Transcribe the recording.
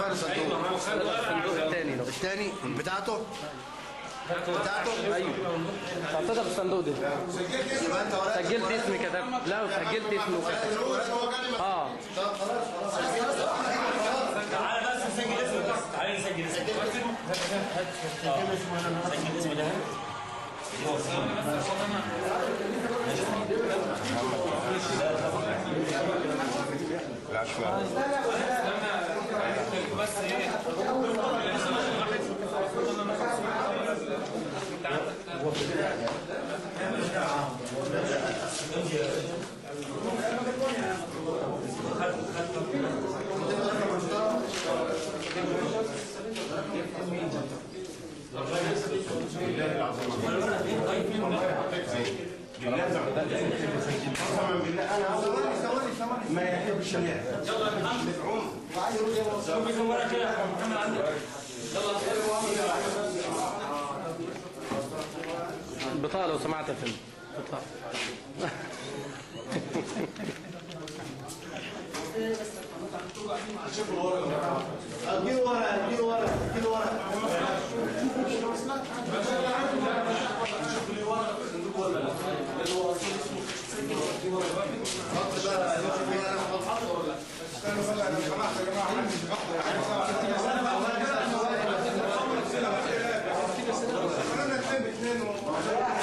ولا صندوق الصندوق الثاني ده الثاني بتاعته بتاعته ايوه حطيتها في الصندوق ده يبقى انت ورقتك سجلت اسمي كتبت لا وسجلت اسمي وكتبت اه تعالى بس نسجل اسمك بس تعالى نسجل اسمك سجل اسمي ده ما يحب الشريعه بطاقة لو سمعت يا فندم بطاقة اديله ورقه اديله ورقه اديله ورقه انا اثنين اثنين